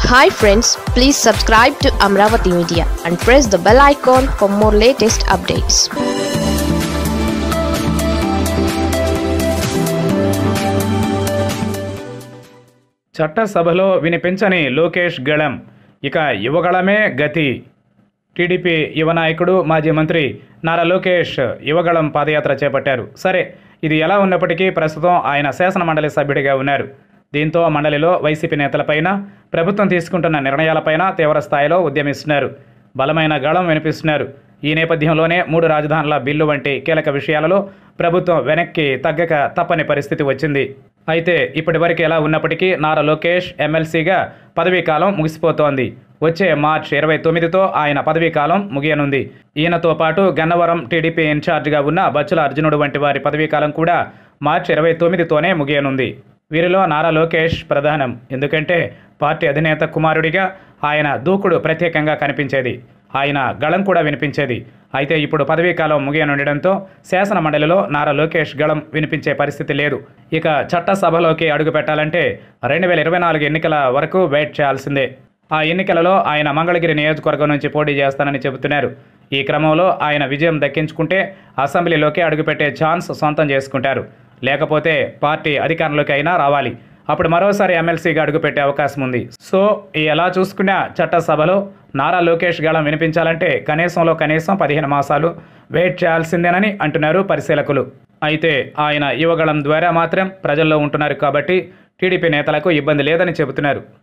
hi friends please subscribe to Amaravati media and press the bell icon for more latest updates చట్టసభలో వినిపించని లోకేష్ గళం ఇక యువగళమే గతి టీడీపీ యువ నాయకుడు మాజీ మంత్రి నారా లోకేష్ యువగళం పాదయాత్ర చేపట్టారు సరే ఇది ఎలా ఉన్నప్పటికీ ప్రస్తుతం ఆయన శాసన మండలి సభ్యుడిగా ఉన్నారు దీంతో మండలిలో వైసీపీ నేతలపైన ప్రభుత్వం తీసుకుంటున్న నిర్ణయాలపైన తీవ్ర స్థాయిలో ఉద్యమిస్తున్నారు బలమైన గళం వినిపిస్తున్నారు ఈ నేపథ్యంలోనే మూడు రాజధానుల బిల్లు వంటి కీలక విషయాలలో ప్రభుత్వం వెనక్కి తగ్గక తప్పని పరిస్థితి వచ్చింది అయితే ఇప్పటివరకు ఎలా ఉన్నప్పటికీ నారా లోకేష్ ఎమ్మెల్సీగా పదవీకాలం ముగిసిపోతోంది వచ్చే మార్చి ఇరవై తొమ్మిదితో ఆయన పదవీకాలం ముగియనుంది ఈయనతో పాటు గన్నవరం టీడీపీ ఇన్ఛార్జిగా ఉన్న బచ్చుల అర్జునుడు వంటి వారి పదవీకాలం కూడా మార్చి ఇరవై తొమ్మిదితోనే ముగియనుంది వీరిలో నారా లోకేష్ ప్రధానం ఎందుకంటే పార్టీ అధినేత కుమారుడిగా ఆయన దూకుడు ప్రత్యేకంగా కనిపించేది ఆయన గళం కూడా వినిపించేది అయితే ఇప్పుడు పదవీకాలం ముగియనుండడంతో శాసన మండలిలో నారా లోకేష్ గళం వినిపించే పరిస్థితి లేదు ఇక చట్టసభలోకి అడుగు పెట్టాలంటే రెండు వేల ఇరవై నాలుగు ఎన్నికల వరకు వెయిట్ చేయాల్సిందే ఆ ఎన్నికలలో ఆయన మంగళగిరి నియోజకవర్గం నుంచి పోటీ చేస్తానని చెబుతున్నారు ఈ క్రమంలో ఆయన విజయం దక్కించుకుంటే అసెంబ్లీలోకి అడుగుపెట్టే ఛాన్స్ సొంతం చేసుకుంటారు లేకపోతే పార్టీ అధికారంలోకి అయినా రావాలి అప్పుడు మరోసారి ఎమ్మెల్సీగా అడుగుపెట్టే అవకాశం ఉంది సో ఈ ఎలా చూసుకున్నా చట్టసభలో నారా లోకేష్ గళం వినిపించాలంటే కనీసంలో కనీసం పదిహేను మాసాలు వెయిట్ చేయాల్సిందేనని అంటున్నారు పరిశీలకులు అయితే ఆయన యువగళం ద్వారా మాత్రం ప్రజల్లో ఉంటున్నారు కాబట్టి టీడీపీ నేతలకు ఇబ్బంది లేదని చెబుతున్నారు